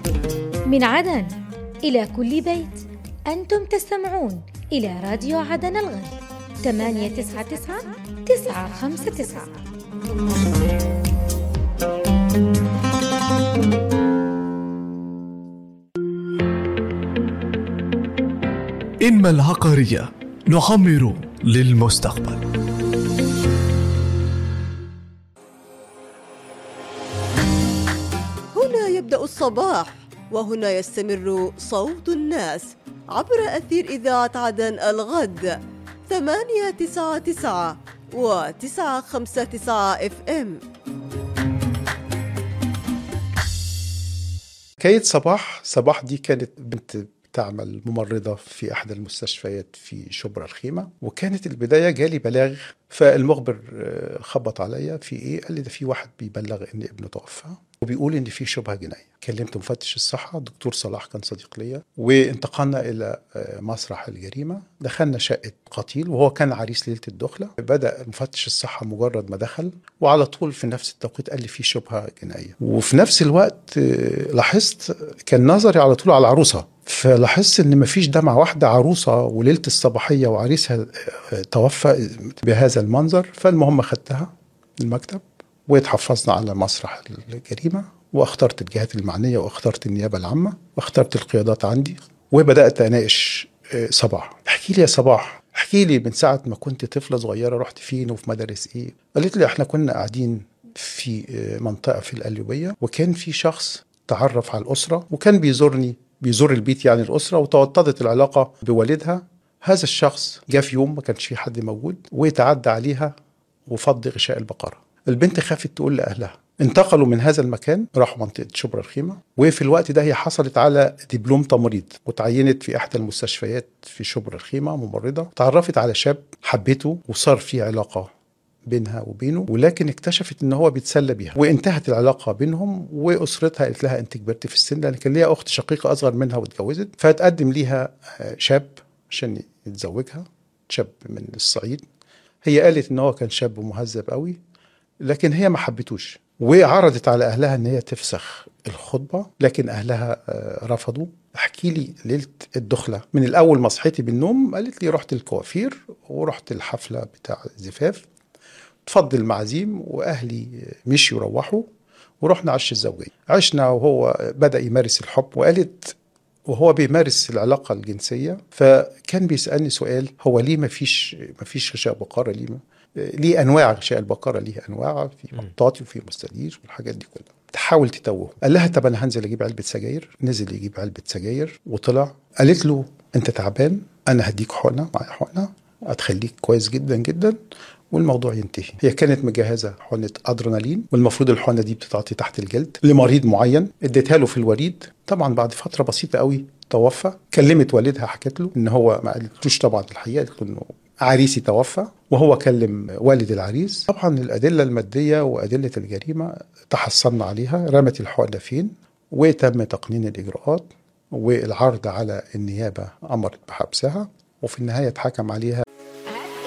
من عدن إلى كل بيت أنتم تستمعون إلى راديو عدن الغد 899 959 إنما العقارية نعمر للمستقبل هنا يبدأ الصباح وهنا يستمر صوت الناس عبر أثير إذاعة عدن الغد ثمانية تسعة تسعة وتسعة خمسة تسعة اف ام كيد صباح صباح دي كانت بنت تعمل ممرضة في أحد المستشفيات في شبرا الخيمة وكانت البداية جالي بلاغ فالمخبر آه، خبط عليا في إيه قال لي ده في واحد بيبلغ إن ابنه توفى وبيقول إن في شبهة جنائية كلمت مفتش الصحة دكتور صلاح كان صديق ليا وانتقلنا إلى آه، مسرح الجريمة دخلنا شقة قتيل وهو كان عريس ليلة الدخلة بدأ مفتش الصحة مجرد ما دخل وعلى طول في نفس التوقيت قال لي في شبهة جنائية وفي نفس الوقت آه، لاحظت كان نظري على طول على العروسة فلاحظت ان مفيش دمعة واحدة عروسة وليلة الصباحية وعريسها آه، توفى بهذا المنظر فالمهم خدتها المكتب واتحفظنا على مسرح الجريمة واخترت الجهات المعنية واخترت النيابة العامة واخترت القيادات عندي وبدأت أناقش آه، صباح احكي لي يا صباح احكي لي من ساعة ما كنت طفلة صغيرة رحت فين وفي مدارس ايه قالت لي احنا كنا قاعدين في آه، منطقة في القليوبية وكان في شخص تعرف على الأسرة وكان بيزورني بيزور البيت يعني الأسرة وتوطدت العلاقة بوالدها هذا الشخص جاء في يوم ما كانش في حد موجود وتعدى عليها وفض غشاء البقرة البنت خافت تقول لأهلها انتقلوا من هذا المكان راحوا منطقة شبرا الخيمة وفي الوقت ده هي حصلت على دبلوم تمريض وتعينت في إحدى المستشفيات في شبرا الخيمة ممرضة تعرفت على شاب حبته وصار في علاقة بينها وبينه ولكن اكتشفت ان هو بيتسلى بيها وانتهت العلاقه بينهم واسرتها قالت لها انت كبرت في السن لان كان ليها اخت شقيقه اصغر منها واتجوزت فتقدم ليها آه، شاب عشان يتزوجها شاب من الصعيد هي قالت ان هو كان شاب مهذب قوي لكن هي ما حبتوش وعرضت على اهلها ان هي تفسخ الخطبه لكن اهلها آه، رفضوا احكي لي ليله الدخله من الاول ما صحيتي بالنوم قالت لي رحت الكوافير ورحت الحفله بتاع الزفاف تفضل المعازيم واهلي مشيوا روحوا ورحنا عش الزوجيه عشنا وهو بدا يمارس الحب وقالت وهو بيمارس العلاقه الجنسيه فكان بيسالني سؤال هو ليه ما فيش ما فيش غشاء بقره ليه ما ليه انواع غشاء البقره ليه انواع في مطاطي وفي مستدير والحاجات دي كلها تحاول تتوه قال لها طب انا هنزل اجيب علبه سجاير نزل يجيب علبه سجاير وطلع قالت له انت تعبان انا هديك حقنه معايا حقنه هتخليك كويس جدا جدا والموضوع ينتهي هي كانت مجهزه حقنه ادرينالين والمفروض الحقنه دي بتتعطي تحت الجلد لمريض معين اديتها له في الوريد طبعا بعد فتره بسيطه قوي توفى كلمت والدها حكت له ان هو ما قالتلوش طبعا الحقيقه قالت له انه عريسي توفى وهو كلم والد العريس طبعا الادله الماديه وادله الجريمه تحصلنا عليها رمت الحقنه فين وتم تقنين الاجراءات والعرض على النيابه امرت بحبسها وفي النهايه اتحكم عليها